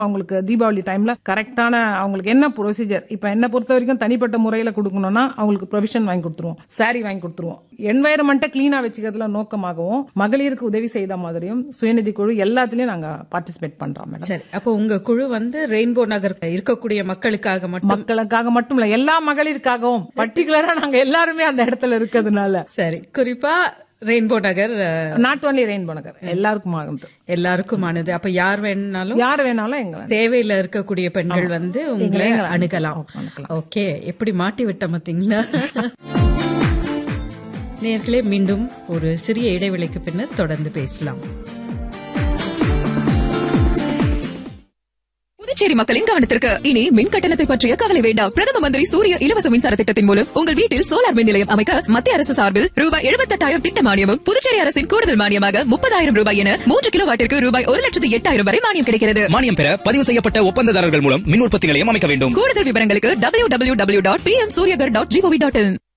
அவங்களுக்கு தீபாவளி டைம்ல கரெக்டான அவங்களுக்கு என்ன ப்ரொசீஜர் இப்ப என்ன பொறுத்த வரைக்கும் தனிப்பட்ட முறையில கொடுக்கணும்னா அவங்களுக்கு ப்ரொவிஷன் வாங்கி கொடுத்துருவோம் சாரி வாங்கி கொடுத்துருவோம் என்வாயரமெண்ட்டை கிளீனா வச்சுக்கிறதுல நோக்கமாகவும் மகளிருக்கு உதவி செய்த மாதிரியும் சுயநிதி குழு எல்லாத்துலயும் நாங்க பார்ட்டிசிபேட் பண்றோம் மேடம் சரி அப்போ உங்க குழு வந்து ரெயின்போ நகர் இருக்கக்கூடிய மக்களுக்காக மட்டும் மக்களுக்காக மட்டும் இல்ல எல்லா மகளிருக்காகவும் பர்டிகுலரா நாங்க எல்லாருமே அந்த இடத்துல இருக்கிறதுனால சரி குறிப்பா Rainbow Nagar ah, not only Rainbow Nagar எல்லாருக்கும் ஆகுது எல்லாருக்குமானது அப்ப யார் வேணும்னாலும் யார் வேணாலும் எங்க தேவையில இருக்கக்கூடிய பெண்கள் வந்து உங்களை எங்களை அணுகலாம் அணுகலாம். ஓகே எப்படி மாட்டி விட்ட பாத்தீங்களா நேர்களே மீண்டும் ஒரு சிறிய இடைவெளிக்கு பின்னர் தொடர்ந்து பேசலாம் புதுச்சேரி மக்களின் கவனத்திற்கு இனி மின் கட்டணத்தை பற்றிய கவலை வேண்டாம் பிரதம மந்திரி சூரிய இலவச மின்சார திட்டத்தின் மூலம் உங்கள் வீட்டில் சோலார் மின் நிலையம் அமைக்க மத்திய அரசு சார்பில் ரூபாய் எழுபத்தெட்டாயிரம் திட்ட மானியமும் புதுச்சேரி அரசின் கூடுதல் மானியமாக முப்பதாயிரம் ரூபாய் என மூன்று கிலோ வாட்டிற்கு ரூபாய் ஒரு லட்சத்து எட்டாயிரம் வரை மானியம் கிடைக்கிறது மானியம் பெற பதிவு செய்யப்பட்ட ஒப்பந்ததாரர்கள் மூலம் மின் உற்பத்தி நிலையம் அமைக்க வேண்டும் கூடுதல் விவரங்களுக்கு W W W dot P M Suryaghar dot G O V dot இன்